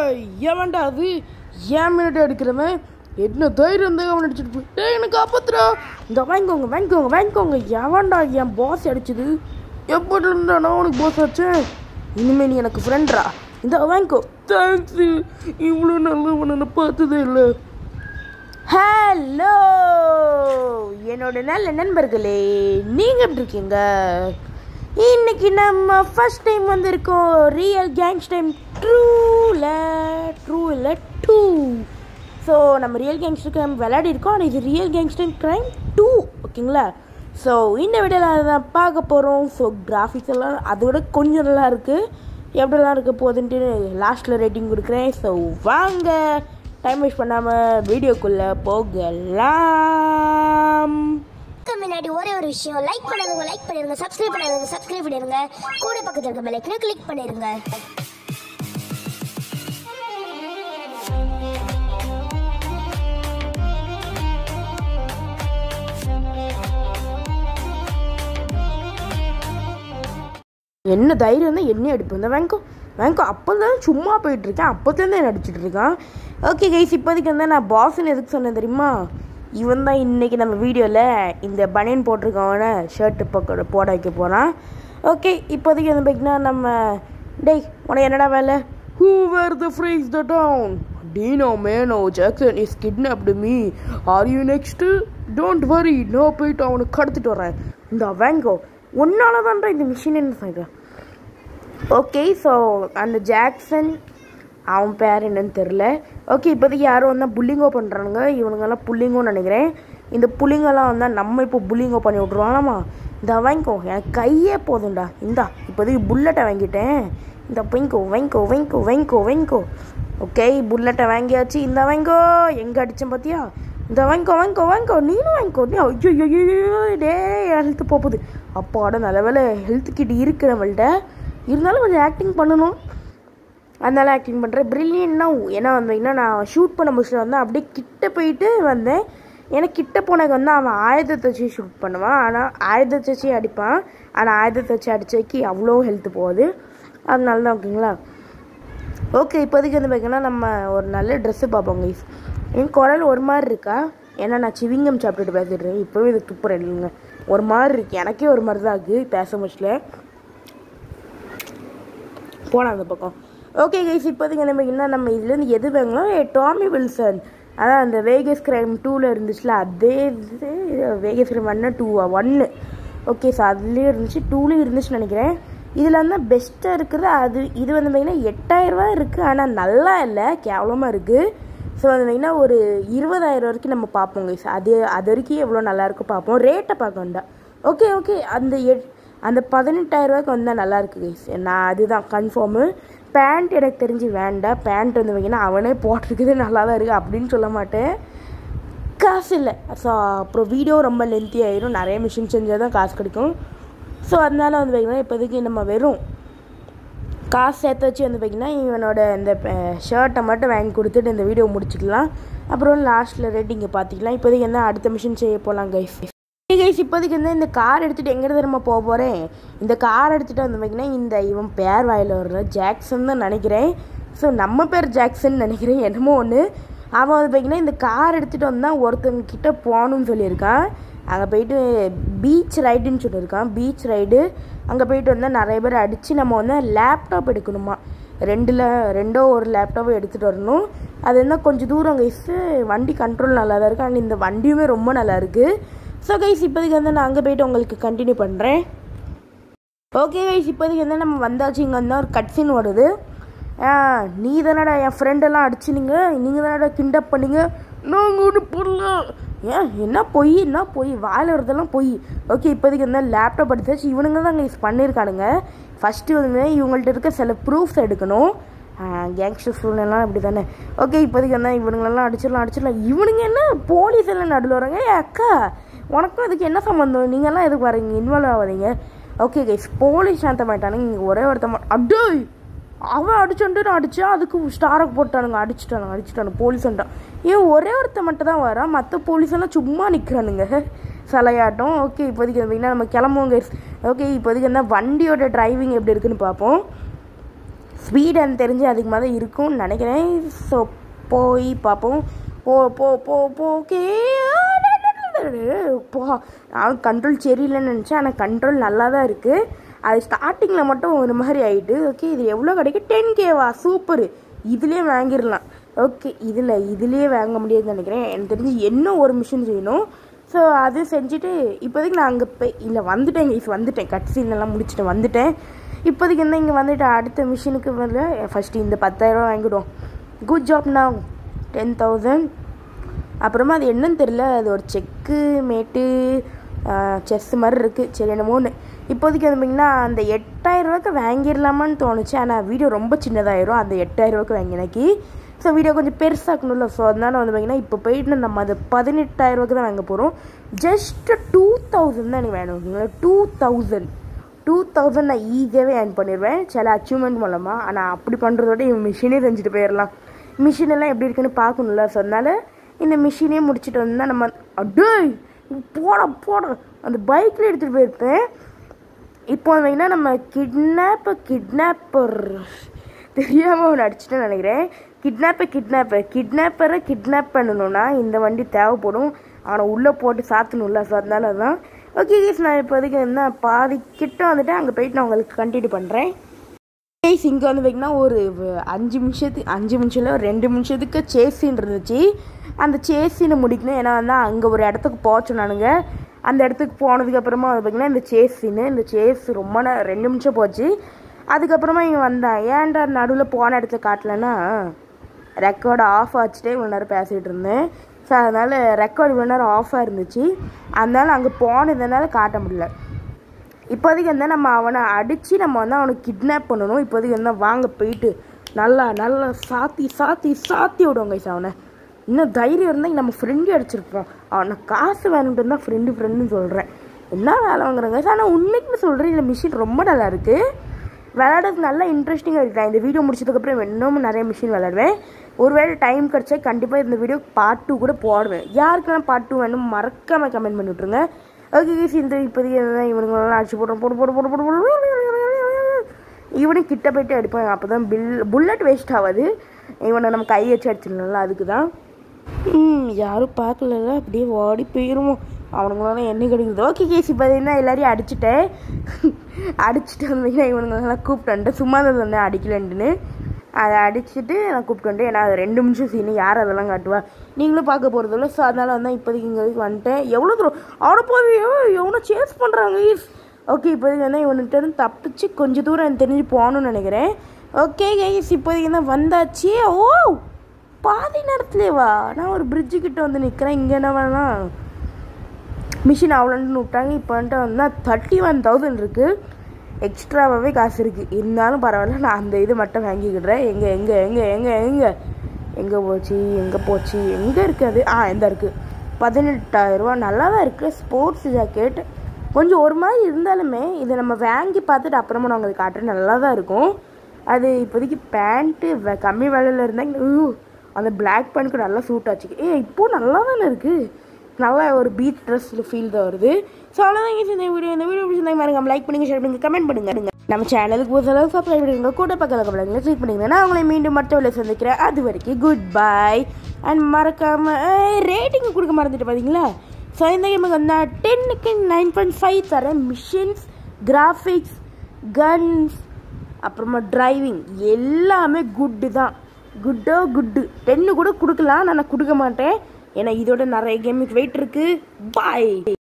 டேய் ஏன்டா அது ஏன் மினிட் எடுக்கிறவன் என்ன தைரியம் தான் அவன் அடிச்சிட்டு போய் டேய் எனக்கு காப்பாத்துறா இந்த வாங்கிக்கோங்க வாங்கிக்கோங்க வாங்கிக்கோங்க எவன்டா என் பாஸ் அடிச்சது எப்படி இருந்தா நான் உனக்கு பாஸ் ஆச்சேன் இனிமே நீ எனக்கு ஃப்ரெண்ட்ரா இந்த வாங்கிக்கோ தேங்க்ஸ் இவ்வளோ நல்லவனை நான் பார்த்ததே இல்லை ஹலோ என்னோட நல்ல நண்பர்களே நீங்கள் எப்படி இருக்கீங்க இன்னைக்கு நம்ம ஃபர்ஸ்ட் டைம் வந்திருக்கோம் ரியல் கேங்ஸ் டைம் ட்ரூல ட்ரூ இல்லை டூ ஸோ நம்ம ரியல் கேங்ஸ்டர் கிரைம் விளையாடி இருக்கோம் ஆனால் இது ரியல் கேங்ஸ்டர் கிரைம் டூ ஓகேங்களா ஸோ இந்த வீடியோவில் அதை பார்க்க போகிறோம் ஸோ கிராஃபிக்ஸ் எல்லாம் அதோட கொஞ்சம் நல்லா இருக்குது எப்படிலாம் இருக்க போகுதுன்ட்டு லாஸ்ட்டில் ரேட்டிங் கொடுக்குறேன் ஸோ வாங்க டைம் வேஸ்ட் பண்ணாமல் வீடியோக்குள்ளே போகலாம் அதுக்கு முன்னாடி ஒரே ஒரு விஷயம் லைக் பண்ணாதவங்க லைக் பண்ணிருங்க சப்ஸ்கிரைப் பண்ணாதவங்க சப்ஸ்கிரைப் பண்ணிருங்க கூட பக்கத்துல இருக்க பெல் ஐக்கனை கிளிக் பண்ணிருங்க என்ன தைரியம் தான் என்ன எடுப்பேன் இந்த வேங்கோ வேங்கோ அப்போ தான் சும்மா போயிட்டு இருக்கேன் அப்போத்துலேருந்து என்ன அடிச்சிட்டு இருக்கான் ஓகே கைஸ் இப்போதைக்கு வந்து நான் பாஸ்ன்னு எதுக்கு சொன்னேன் தெரியுமா இவன் தான் இன்னைக்கு நம்ம வீடியோவில் இந்த பனியன் போட்டிருக்கவன ஷர்ட்டு பக்க போட வைக்க போகிறான் ஓகே இப்போதைக்கு வந்து பார்த்தீங்கன்னா நம்ம டேய் உனக்கு என்னடா வேலை who where the freeze the town Dino Mano Jackson is kidnapped me are you next don't worry நான் போயிட்டு அவனுக்கு கடத்திட்டு வரேன் இந்த வேங்கோ உன்னால தான்டா இந்த மிஷின் என்ன சொல்கிறேன் ஓகே ஸோ அந்த ஜாக்சன் அவன் பேர் என்னன்னு தெரில ஓகே இப்போதைக்கு யாரும் வந்தால் புல்லிங்கோ பண்ணுறானுங்க இவனுங்கெல்லாம் புல்லிங்கோன்னு நினைக்கிறேன் இந்த புல்லிங்கெல்லாம் வந்தால் நம்ம இப்போ புல்லிங்கோ பண்ணி விட்ருவாங்களாமா இந்த வாங்கிக்கோ எனக்கு கையே போதும்டா இந்தா இப்போதைக்கு புல்லட்டை வாங்கிட்டேன் இந்த வாங்கிக்கோ வாங்கிக்கோ வாங்கிக்கோ வாங்கிக்கோ வாங்கிக்கோ ஓகே புல்லட்டை வாங்கியாச்சு இந்த வாங்கிக்கோ எங்கே அடித்தேன் பார்த்தியா இந்த வாங்கிக்கோ வாங்கிக்கோ வாங்கிக்கோ நீனும் வாங்கிக்கோ நீ ஐயோ ஐயோ, ஐயோ டே ஹெல்த்து போகுது அப்பாட நல்ல வேலை ஹெல்த் கிட்ட இருக்கு நம்மள்ட்ட இருந்தாலும் கொஞ்சம் ஆக்டிங் பண்ணணும் அதனால ஆக்டிங் பண்ணுறேன் ப்ரில்லியன்னா ஏன்னா வந்தீங்கன்னா நான் ஷூட் பண்ண முடிச்சுட்டு வந்தேன் அப்படியே கிட்ட போயிட்டு வந்தேன் எனக்கு கிட்ட போனக்கு வந்து அவன் ஆயுதத்தை வச்சு ஷூட் பண்ணுவான் ஆனால் ஆயுதத்தை வச்சு அடிப்பான் ஆனால் ஆயுதத்தை வச்சு அடிச்சக்கு அவ்வளோ ஹெல்த் போகுது அதனால தான் ஓகேங்களா ஓகே இப்போதைக்கு வந்து பார்த்தீங்கன்னா நம்ம ஒரு நல்ல ட்ரெஸ்ஸு பார்ப்போம் கைஸ் என் குரல் ஒரு மாதிரி இருக்கா ஏன்னா நான் சிவிங்கம் சாப்பிட்டுட்டு பேசிட்டு இருக்கேன் இப்போவே இது துப்புறேன் இல்லைங்க ஒரு மாதிரி இருக்கு எனக்கே ஒரு மாதிரி தான் இருக்குது பேச முடியல போலாம் அந்த பக்கம் ஓகே கைஸ் இப்போதைக்கு நம்ம என்ன நம்ம இதுலேருந்து எது வாங்கலாம் டாமி வில்சன் அதான் அந்த வேகஸ் கிரைம் டூவில் இருந்துச்சுல அதே இது வேகஸ் கிரைம் ஒன்று டூவா ஒன்று ஓகே சார் அதுலேயும் இருந்துச்சு டூலேயும் இருந்துச்சுன்னு நினைக்கிறேன் இதில் வந்து பெஸ்ட்டாக இருக்குது அது இது வந்து பார்த்தீங்கன்னா எட்டாயிரரூவா இருக்குது ஆனால் நல்லா இல்லை கேவலமாக இருக்குது ஸோ அது பார்த்தீங்கன்னா ஒரு இருபதாயிரம் வரைக்கும் நம்ம பார்ப்போம் கைஸ் அது அது வரைக்கும் எவ்வளோ நல்லா இருக்கும் பார்ப்போம் ரேட்டை பார்க்க வேண்டாம் ஓகே ஓகே அந்த எட் அந்த பதினெட்டாயிரம் ரூபாய்க்கு வந்தால் நல்லா இருக்கு கைஸ் நான் அதுதான் கன்ஃபார்மு பேண்ட் எனக்கு தெரிஞ்சு வேண்டாம் பேண்ட் வந்து வைங்கன்னா அவனே போட்டிருக்குது நல்லா தான் இருக்குது அப்படின்னு சொல்ல மாட்டேன் காசு இல்லை ஸோ அப்புறம் வீடியோ ரொம்ப லென்த்தி ஆயிரும் நிறைய மிஷின் செஞ்சால் தான் காசு கிடைக்கும் ஸோ அதனால வந்து பார்த்தீங்கன்னா இப்போதைக்கு நம்ம வெறும் காசு சேர்த்து வச்சு வந்து பார்த்தீங்கன்னா இவனோட இந்த ஷர்ட்டை மட்டும் வாங்கி கொடுத்துட்டு இந்த வீடியோ முடிச்சுக்கலாம் அப்புறம் லாஸ்ட்டில் ரேட்டிங்கை பார்த்துக்கலாம் இப்போதைக்கு என்ன அடுத்த மிஷின் செய்ய போகலாம் கைஸ் கைஸ் இப்போதைக்கு வந்து இந்த கார் எடுத்துகிட்டு எங்கே தெரியுமா போக போகிறேன் இந்த கார் எடுத்துகிட்டு வந்து பார்த்தீங்கன்னா இந்த இவன் பேர் வாயில் வர்ற ஜாக்சன் தான் நினைக்கிறேன் ஸோ நம்ம பேர் ஜாக்சன் நினைக்கிறேன் என்னமோ ஒன்று அவன் வந்து பார்த்தீங்கன்னா இந்த கார் எடுத்துகிட்டு வந்தால் ஒருத்தவங்க கிட்ட போகணும்னு சொல்லியிருக்கான் அங்கே போயிட்டு பீச் ரைடுன்னு சொல்லியிருக்கான் பீச் ரைடு அங்கே போயிட்டு வந்தால் நிறைய பேர் அடித்து நம்ம வந்து லேப்டாப் எடுக்கணுமா ரெண்டில் ரெண்டோ ஒரு லேப்டாப்பை எடுத்துகிட்டு வரணும் அது என்ன கொஞ்சம் தூரம் கைஸு வண்டி கண்ட்ரோல் நல்லா தான் இருக்குது அண்ட் இந்த வண்டியுமே ரொம்ப நல்லா இருக்குது ஸோ கைஸ் இப்போதைக்கு வந்து நான் அங்கே போயிட்டு உங்களுக்கு கண்டினியூ பண்ணுறேன் ஓகே கைஸ் இப்போதைக்கு வந்து நம்ம வந்தாச்சு இங்கே வந்து ஒரு கட்சின் வருது ஆ நீ தானடா என் ஃப்ரெண்டெல்லாம் அடிச்சுனீங்க நீங்கள் தானடா கிண்டப் பண்ணீங்க நாங்கள் ஒன்றும் பண்ணல ஏன் என்ன பொய் என்ன பொய் வாயில் வரதெல்லாம் பொய் ஓகே இப்போதைக்கு வந்து லேப்டாப் எடுத்தாச்சு இவனுங்க தான் யூஸ் பண்ணியிருக்கானுங்க ஃபஸ்ட்டு வந்து இவங்கள்ட்ட இருக்க சில ப்ரூஃப்ஸ் எடுக்கணும் கேங்ஸ்டர் சூழ்நிலாம் இப்படி தானே ஓகே இப்போதைக்கு வந்து இவனுங்களெல்லாம் அடிச்சிடலாம் அடிச்சிடலாம் இவனுங்க என்ன போலீஸ் எல்லாம் நடுவில் வராங்க ஏ அக்கா உனக்கும் இதுக்கு என்ன சம்மந்தம் நீங்கள்லாம் எதுக்கு வரீங்க இன்வால்வ் ஆகாதீங்க ஓகே கைஸ் போலீஸ் சாந்த மாட்டானுங்க இங்கே ஒரே ஒருத்த அடோய் அவன் அடிச்சுட்டு நான் அடித்தேன் அதுக்கு ஸ்டாரக் போட்டானுங்க அடிச்சுட்டானுங்க அடிச்சுட்டானுங்க போலீஸ் வந்துட்டான் ஏன் ஒரே ஒருத்த மட்டும் தான் வரான் மற்ற போலீஸ் எல்லாம் சும்மா நிற்கிறானுங்க சிலையாட்டம் ஓகே இப்போதைக்கு பார்த்தீங்கன்னா நம்ம கிளம்புவோங்க ஓகே இப்போதைக்கு வந்து வண்டியோட டிரைவிங் எப்படி இருக்குன்னு பார்ப்போம் ஸ்பீட் எனக்கு தெரிஞ்சு அதிகமாக தான் இருக்கும்னு நினைக்கிறேன் ஸோ போய் பார்ப்போம் போ போ போ போ ஓகே போ நான் கண்ட்ரோல் சரியில்லைன்னு நினச்சேன் ஆனால் கண்ட்ரோல் நல்லா தான் இருக்குது அது ஸ்டார்டிங்கில் மட்டும் ஒரு மாதிரி ஆகிட்டு ஓகே இது எவ்வளோ கிடைக்கும் டென் கேவா சூப்பர் இதுலேயே வாங்கிடலாம் ஓகே இதில் இதுலேயே வாங்க முடியாதுன்னு நினைக்கிறேன் எனக்கு தெரிஞ்சு இன்னும் ஒரு மிஷின் செய்யணும் ஸோ அது செஞ்சுட்டு இப்போதைக்கு நான் அங்கே போய் இல்லை வந்துட்டேன் கைஸ் வந்துட்டேன் கட் சீன்லாம் முடிச்சுட்டு வந்துட்டேன் இப்போதைக்கு என்ன இங்கே வந்துட்டு அடுத்த மிஷினுக்கு வந்து ஃபஸ்ட்டு இந்த பத்தாயிரரூவா வாங்கிடுவோம் குட் ஜாப் நான் டென் தௌசண்ட் அப்புறமா அது என்னன்னு தெரில அது ஒரு செக்கு மேட்டு செஸ் மாதிரி இருக்குது சரி என்னமோன்னு இப்போதைக்கு வந்து பார்த்தீங்கன்னா அந்த எட்டாயிரரூவாக்கு வாங்கிடலாமான்னு தோணுச்சு ஆனால் வீடியோ ரொம்ப சின்னதாயிரும் அந்த எட்டாயிரரூவாக்கு வாங்கினாக்கி ஸோ வீடியோ கொஞ்சம் பெருசாக்கணும்ல ஸோ அதனால வந்து பார்த்தீங்கன்னா இப்போ போயிட்டு நம்ம அது பதினெட்டாயிரரூவாக்கு தான் வாங்க போகிறோம் ஜஸ்ட் டூ தௌசண்ட் தான் எனக்கு வேணும் ஓகேங்களா டூ தௌசண்ட் டூ தௌசண்ட் நான் ஈஸியாகவே ஏர்ன் பண்ணிடுவேன் சில அச்சீவ்மெண்ட் மூலமாக ஆனால் அப்படி பண்ணுறதோட இவன் மிஷினே செஞ்சுட்டு போயிடலாம் மிஷின் எல்லாம் எப்படி இருக்குன்னு பார்க்கணும்ல ஸோ அதனால இந்த மிஷினே முடிச்சுட்டு வந்தால் நம்ம அடே போட போட அந்த பைக்கில் எடுத்துகிட்டு போயிருப்பேன் இப்போ வந்தீங்கன்னா நம்ம கிட்னாப் கிட்னாப்பர் தெரியாமல் ஒன்று அடிச்சுட்டேன்னு நினைக்கிறேன் கிட்னாப்பர் கிட்னாப்பர் கிட்னாப்பரை கிட்னாப் பண்ணணும்னா இந்த வண்டி தேவைப்படும் அவனை உள்ளே போட்டு சாத்தணும்ல ஸோ அதனால தான் ஓகே கேஸ் நான் இப்போதைக்கு என்ன பாதி கிட்ட வந்துட்டு அங்கே போயிட்டு நான் உங்களுக்கு கண்டினியூ பண்ணுறேன் கேஸ் இங்கே வந்து பார்த்தீங்கன்னா ஒரு வ- அஞ்சு நிமிஷத்துக்கு அஞ்சு நிமிஷம் இல்லை ஒரு ரெண்டு நிமிஷத்துக்கு சேசின்னு இருந்துச்சு அந்த சேசினை முடிக்கணும் ஏன்னா வந்து அங்கே ஒரு இடத்துக்கு போச்சு நானுங்க அந்த இடத்துக்கு போனதுக்கு அப்புறமா வந்து பார்த்தீங்கன்னா இந்த சேசின்னு இந்த சேஸ் ரொம்ப நே- ரெண்டு நிமிஷம் போச்சு அதுக்கப்புறமா இங்கே வந்தான் ஏன்டா நடுவில் போன இடத்துல காட்டலன்னா ரெக்கார்டு ஆஃப் ஆச்சுட்டே இவ்வளோ நேரம் பேசிகிட்டு இருந்தேன் ஸோ அதனால் ரெக்கார்டு இவ்வளோ நேரம் ஆஃபாக இருந்துச்சு அதனால அங்கே போனதுனால காட்ட முடியல இப்போதைக்கு வந்து நம்ம அவனை அடித்து நம்ம வந்து அவனை கிட்னாப் பண்ணணும் இப்போதைக்கு வந்து வாங்க போயிட்டு நல்லா நல்லா சாத்தி சாத்தி சாத்தி விடுவோம் கைஸ் அவனை இன்னும் தைரியம் இருந்தால் நம்ம ஃப்ரெண்டு அடிச்சிருப்போம் அவனை காசு வேணுன்ட்டு தான் ஃப்ரெண்டு ஃப்ரெண்டுன்னு சொல்கிறேன் என்ன வேலை வாங்குறாங்க ஆனால் உண்மைக்குமே சொல்கிறேன் இந்த மிஷின் ரொம்ப நல்லா இருக்குது விளையாடுறதுக்கு நல்லா இன்ட்ரெஸ்டிங்காக இருக்குது நான் இந்த வீடியோ முடிச்சதுக்கப்புறம் இன்னும் நிறைய மிஷின் விளையாடுவேன் ஒருவேளை டைம் கிடச்சா கண்டிப்பாக இந்த வீடியோ பார்ட் டூ கூட போடுவேன் யாருக்கெல்லாம் பார்ட் டூ வேணும் மறக்காமல் கமெண்ட் பண்ணி விட்ருங்க ஓகே கேஸ் இந்த இப்போதைக்கு என்னதான் இவனுங்களெல்லாம் அடிச்சு போடுறோம் போடு போடு போடு போடு போடு இவனும் கிட்ட போயிட்டு அடிப்பான் அப்போ தான் பில் புல்லட் வேஸ்ட் ஆகாது இவனை நம்ம கை வச்சு அடிச்சிடலாம்ல அதுக்கு தான் ம் யாரும் பார்க்கலல்ல அப்படியே ஓடி போயிடுவோம் அவனுங்களால என்ன கிடைக்குது ஓகே கேஸ் இப்போ என்ன எல்லாரையும் அடிச்சுட்டேன் அடிச்சுட்டு வந்தீங்கன்னா இவனுங்களெல்லாம் கூப்பிட்டு வந்துட்டேன் சும்மா தான் சொன்னேன் அடிக்கலன்ட்டுன்னு அதை அடிச்சுட்டு நான் கூப்பிட்டு வந்துட்டேன் ஏன்னா அது ரெண்டு நிமிஷம் சீனு யார் அதெல்லாம் காட்டுவா நீங்களும் பார்க்க போகிறதில்ல ஸோ அதனால வந்து இப்போதைக்கு இங்கே வரைக்கும் வந்துட்டேன் எவ்வளோ தூரம் அவனை போய் எவனோ சேஸ் பண்ணுறாங்க ஓகே இப்போதைக்கு வந்து இவன்கிட்ட இருந்து தப்பிச்சு கொஞ்சம் தூரம் எனக்கு தெரிஞ்சு போகணும்னு நினைக்கிறேன் ஓகே கைஸ் இப்போதைக்கு தான் வந்தாச்சு ஓ பாதி நேரத்துலேயே வா நான் ஒரு பிரிட்ஜு கிட்ட வந்து நிற்கிறேன் இங்கே என்ன வேணாம் மிஷின் அவ்வளோன்னு விட்டாங்க இப்போ வந்துட்டு வந்தால் தேர்ட்டி ஒன் தௌசண்ட் இருக்குது எக்ஸ்ட்ராவாகவே காசு இருக்குது இருந்தாலும் பரவாயில்ல நான் அந்த இது மட்டும் வாங்கிக்கிடுறேன் எங்கே எங்கே எங்கே எங்கே எங்கே எங்கே போச்சு எங்கே போச்சு எங்கே இருக்குது அது ஆ எந்த இருக்குது பதினெட்டாயிரரூவா நல்லா தான் இருக்குது ஸ்போர்ட்ஸ் ஜாக்கெட் கொஞ்சம் ஒரு மாதிரி இருந்தாலுமே இதை நம்ம வாங்கி பார்த்துட்டு அப்புறமா நான் உங்களுக்கு காட்டுறேன் நல்லா தான் இருக்கும் அது இப்போதைக்கு பேண்ட்டு கம்மி விலையில் இருந்தால் அந்த பிளாக் பேண்ட்க்கு நல்லா சூட் ஆச்சு ஏ இப்போது நல்லா தானே இருக்குது நல்லா ஒரு பீச் ட்ரெஸ்ஸில் ஃபீல் தான் வருது ஸோ அவ்வளோதான் இந்த வீடியோ இந்த வீடியோ பிடிச்சிருந்தா மாதிரி லைக் பண்ணுங்க ஷேர் பண்ணுங்க கமெண்ட் பண்ணுங்க நம்ம சேனலுக்கு புதுசாக சப்ஸ்கிரைப் பண்ணுங்க கூட பக்கத்தில் கமெண்ட்ல கிளிக் பண்ணுங்க நான் உங்களை மீண்டும் மற்ற வேலை சந்திக்கிறேன் அது வரைக்கும் குட் பை அண்ட் மறக்காம ரேட்டிங் கொடுக்க மறந்துட்டு பார்த்தீங்களா ஸோ இந்த கேமுக்கு வந்து டென்னுக்கு நைன் பாயிண்ட் ஃபைவ் தரேன் மிஷின்ஸ் கிராஃபிக்ஸ் கன்ஸ் அப்புறமா டிரைவிங் எல்லாமே குட்டு தான் குட்டோ குட்டு டென்னு கூட கொடுக்கலாம் நான் கொடுக்க மாட்டேன் ஏன்னா இதோட நிறைய கேமுக்கு வெயிட் இருக்குது பாய்